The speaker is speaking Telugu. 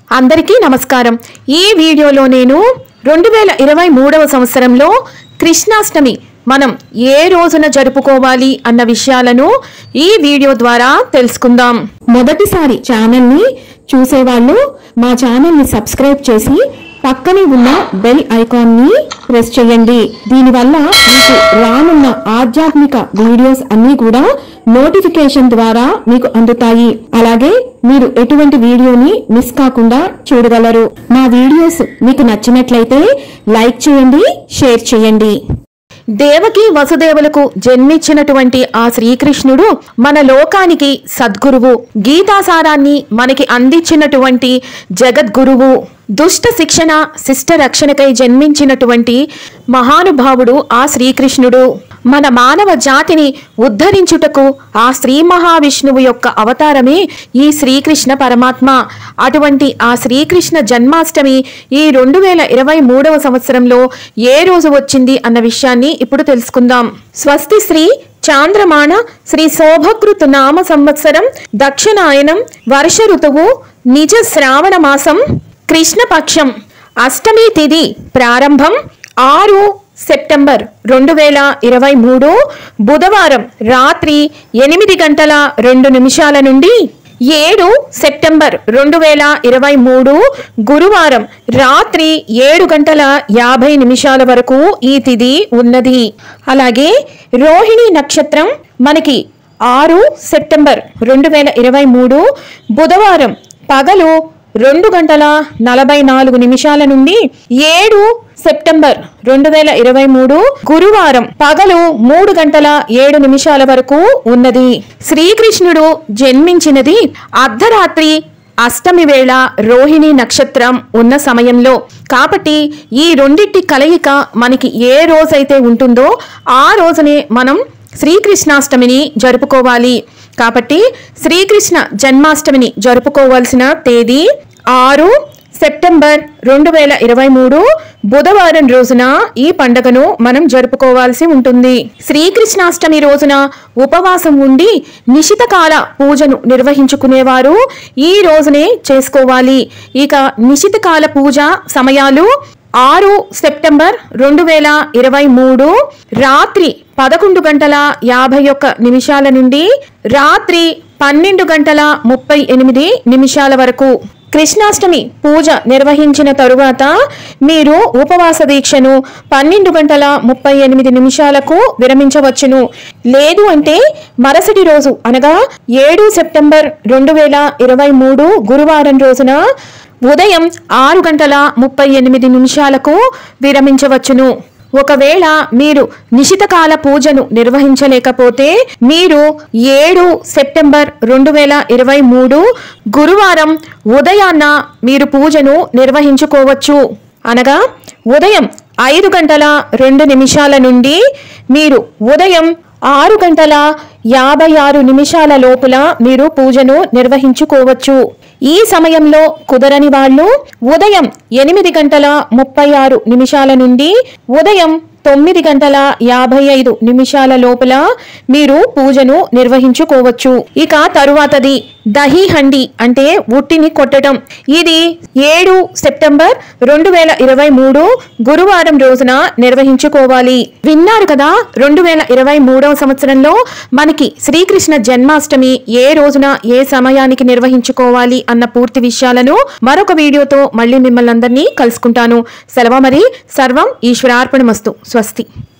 అందరికీ నమస్కారం ఈ వీడియోలో నేను రెండు వేల ఇరవై మూడవ సంవత్సరంలో కృష్ణాష్టమి మనం ఏ రోజున జరుపుకోవాలి అన్న విషయాలను ఈ వీడియో ద్వారా తెలుసుకుందాం మొదటిసారి ఛానల్ని చూసేవాళ్ళు మా ఛానల్ని సబ్స్క్రైబ్ చేసి పక్కనే ఉన్న బెల్ ఐకాన్ని ప్రెస్ చేయండి దీనివల్ల మీకు రానున్న ఆధ్యాత్మిక వీడియోస్ అన్నీ కూడా నోటిఫికేషన్ ద్వారా మీకు అందుతాయి అలాగే మీరు ఎటువంటి వీడియోని మిస్ కాకుండా చూడగలరు మా వీడియోస్ మీకు నచ్చినట్లయితే లైక్ చేయండి షేర్ చేయండి దేవకి వసుదేవులకు జన్మించినటువంటి ఆ శ్రీకృష్ణుడు మన లోకానికి సద్గురువు గీతాసారాన్ని మనకి అందించినటువంటి జగద్గురువు దుష్ట శిక్షణ శిష్ట రక్షణకై జన్మించినటువంటి మహానుభావుడు ఆ శ్రీకృష్ణుడు మన మానవ జాతిని ఉద్ధరించుటకు ఆ శ్రీ మహావిష్ణువు యొక్క అవతారమే ఈ శ్రీకృష్ణ పరమాత్మ అటువంటి ఆ శ్రీకృష్ణ జన్మాష్టమి ఈ రెండు వేల ఇరవై మూడవ సంవత్సరంలో ఏ రోజు వచ్చింది అన్న విషయాన్ని ఇప్పుడు తెలుసుకుందాం స్వస్తి శ్రీ చాంద్రమాణ శ్రీ శోభకృత్ నామ సంవత్సరం దక్షిణాయనం వర్ష ఋతువు నిజ శ్రావణ మాసం కృష్ణపక్షం అష్టమి తిథి ప్రారంభం ఆరు సెప్టెంబర్ రెండు వేల ఇరవై మూడు బుధవారం రాత్రి ఎనిమిది గంటల రెండు నిమిషాల నుండి ఏడు సెప్టెంబర్ రెండు వేల ఇరవై మూడు గురువారం రాత్రి ఏడు గంటల యాభై నిమిషాల వరకు ఈ తిథి ఉన్నది అలాగే రోహిణి నక్షత్రం మనకి ఆరు సెప్టెంబర్ రెండు వేల ఇరవై మూడు బుధవారం పగలు రెండు గంటల నలభై నాలుగు నిమిషాల నుండి ఏడు సెప్టెంబర్ రెండు వేల ఇరవై మూడు గురువారం పగలు మూడు గంటల ఏడు నిమిషాల వరకు ఉన్నది శ్రీకృష్ణుడు జన్మించినది అర్ధరాత్రి అష్టమి వేళ రోహిణి నక్షత్రం ఉన్న సమయంలో కాబట్టి ఈ రెండిటి కలయిక మనకి ఏ రోజైతే ఉంటుందో ఆ రోజునే మనం శ్రీకృష్ణాష్టమిని జరుపుకోవాలి కాబట్టి శ్రీకృష్ణ జన్మాష్టమిని జరుపుకోవాల్సిన తేదీ ఆరు సెప్టెంబర్ రెండు వేల ఇరవై మూడు బుధవారం రోజున ఈ పండుగను మనం జరుపుకోవాల్సి ఉంటుంది శ్రీకృష్ణాష్టమి రోజున ఉపవాసం ఉండి నిశితకాల పూజను నిర్వహించుకునేవారు ఈ రోజునే చేసుకోవాలి ఇక నిశితకాల పూజ సమయాలు ఆరు సెప్టెంబర్ రెండు వేల ఇరవై మూడు రాత్రి పదకొండు గంటల యాభై ఒక్క నిమిషాల నుండి రాత్రి పన్నెండు గంటల ముప్పై ఎనిమిది నిమిషాల వరకు కృష్ణాష్టమి పూజ నిర్వహించిన తరువాత మీరు ఉపవాస దీక్షను పన్నెండు గంటల ముప్పై ఎనిమిది నిమిషాలకు విరమించవచ్చును లేదు అంటే మరుసటి రోజు అనగా ఏడు సెప్టెంబర్ రెండు వేల ఇరవై మూడు గురువారం రోజున ఉదయం ఆరు గంటల ముప్పై ఎనిమిది నిమిషాలకు విరమించవచ్చును ఒకవేళ మీరు నిశితకాల పూజను నిర్వహించలేకపోతే మీరు ఏడు సెప్టెంబర్ రెండు వేల ఇరవై మూడు గురువారం ఉదయాన్న మీరు పూజను నిర్వహించుకోవచ్చు అనగా ఉదయం ఐదు గంటల రెండు నిమిషాల నుండి మీరు ఉదయం ఆరు గంటల యాభై ఆరు నిమిషాల లోపల మీరు పూజను నిర్వహించుకోవచ్చు ఈ సమయంలో కుదరని వాళ్ళు ఉదయం ఎనిమిది గంటల ముప్పై ఆరు నిమిషాల నుండి ఉదయం తొమ్మిది గంటల యాభై ఐదు నిమిషాల లోపల మీరు పూజను నిర్వహించుకోవచ్చు ఇక తరువాతది దహి హండి అంటే ఉట్టిని కొట్టడం ఇది ఏడు సెప్టెంబర్ రెండు వేల ఇరవై మూడు గురువారం రోజున నిర్వహించుకోవాలి విన్నారు కదా రెండు వేల ఇరవై మూడవ సంవత్సరంలో మనకి శ్రీకృష్ణ జన్మాష్టమి ఏ రోజున ఏ సమయానికి నిర్వహించుకోవాలి అన్న పూర్తి విషయాలను మరొక వీడియోతో మళ్ళీ మిమ్మల్ని అందరినీ కలుసుకుంటాను సెలవు మరి సర్వం ఈశ్వరార్పణమస్తు స్వస్తి